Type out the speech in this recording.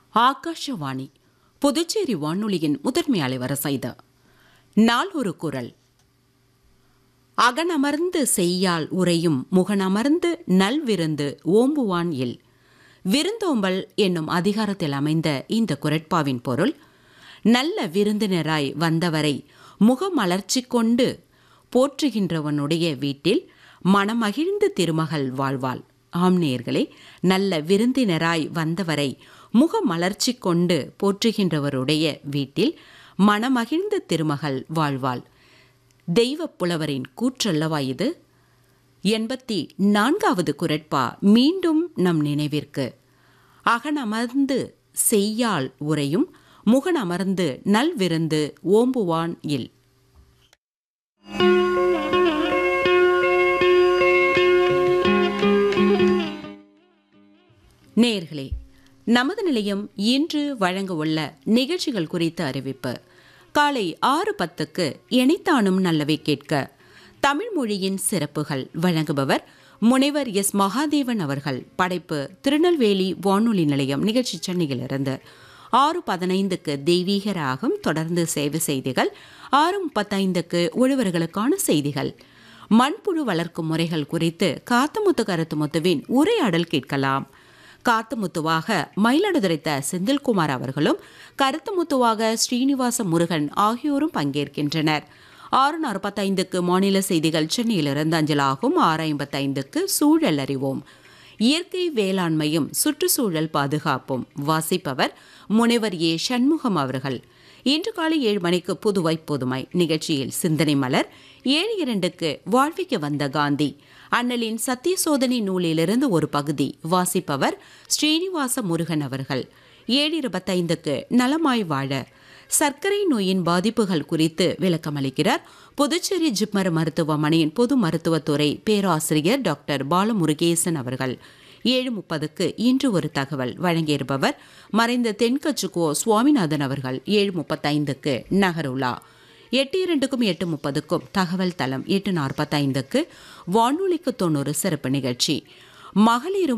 ஆகாஷவாணி புதுச்சேரி வானொலியின் முதன்மை அலைவரிசை இது நாள் ஒரு குரல் அகனமர்ந்து செய்யால் உரையும் முகனமர்ந்து நல்விருந்து ஓம்புவான் இல் விருந்தோம்பல் என்னும் அதிகாரத்தில் அமைந்த இந்த குரட்பாவின் பொருள் நல்ல விருந்தினராய் வந்தவரை முகமலர்ச்சி கொண்டு போற்றுகின்றவனுடைய வீட்டில் மனமகிழ்ந்து திருமகள் வாழ்வாள் ஆம் நேயர்களே நல்ல விருந்தினராய் வந்தவரை முகமலர்ச்சி கொண்டு போற்றுகின்றவருடைய வீட்டில் மனமகிழ்ந்து திருமகள் வாழ்வாள் தெய்வப் புலவரின் கூற்றல்லவா இது எண்பத்தி நான்காவது குரட்பா மீண்டும் நம் நினைவிற்கு அகனமர்ந்து செய்யால் உரையும் முகனமர்ந்து நல்விருந்து ஓம்புவான் இல் நேர்களே நமது நிலையம் இன்று வழங்க உள்ள நிகழ்ச்சிகள் குறித்த அறிவிப்பு காலை ஆறு பத்துக்கு இணைத்தானும் நல்லவை கேட்க தமிழ் மொழியின் சிறப்புகள் வழங்குபவர் முனைவர் எஸ் மகாதேவன் அவர்கள் படைப்பு திருநெல்வேலி வானொலி நிலையம் நிகழ்ச்சி சென்னையிலிருந்து ஆறு பதினைந்துக்கு தெய்வீக ராகம் தொடர்ந்து சேவை செய்திகள் ஆறு முப்பத்தைந்துக்கு உழவர்களுக்கான செய்திகள் மண்புழு வளர்க்கும் முறைகள் குறித்து காத்தமுத்து கருத்துமுத்துவின் உரையாடல் கேட்கலாம் காத்துமுத்துவாக மயிலடுதுரைத்த செந்தில்குமார் அவர்களும் கருத்துமுத்துவாக ஸ்ரீனிவாச முருகன் ஆகியோரும் பங்கேற்கின்றனர் ஆறு நாற்பத்தைந்துக்கு மாநில செய்திகள் சென்னையிலிருந்து அஞ்சலாகும் ஆறு ஐம்பத்தைந்துக்கு சூழல் அறிவோம் இயற்கை வேளாண்மையும் சுற்றுச்சூழல் பாதுகாப்பும் வாசிப்பவர் முனைவர் ஏ சண்முகம் அவர்கள் இன்று காலை ஏழு மணிக்கு புதுவை புதுமை நிகழ்ச்சியில் சிந்தனை மலர் ஏழு இரண்டுக்கு வாழ்விக்க வந்த காந்தி அண்ணலின் சத்திய சோதனை நூலிலிருந்து ஒரு பகுதி வாசிப்பவர் ஸ்ரீனிவாச முருகன் அவர்கள் ஏழு இருபத்தைந்துக்கு நலமாய் வாழ சர்க்கரை நோயின் பாதிப்புகள் குறித்து விளக்கமளிக்கிறார் புதுச்சேரி ஜிப்மர் மருத்துவமனையின் பொது மருத்துவத்துறை பேராசிரியர் டாக்டர் பாலமுருகேசன் அவர்கள் ஏழு முப்பதுக்கு இன்று ஒரு தகவல் வழங்கியிருப்பவர் மறைந்த தென்கச்சுக்கோ சுவாமிநாதன் அவர்கள் ஏழு முப்பத்தைந்துக்கு நகருலா எட்டு இரண்டுக்கும் எட்டு முப்பதுக்கும் தகவல் தளம் எட்டு நாற்பத்தைந்துக்கு வானொலிக்கு தொண்ணூறு சிறப்பு நிகழ்ச்சி மகளிரும்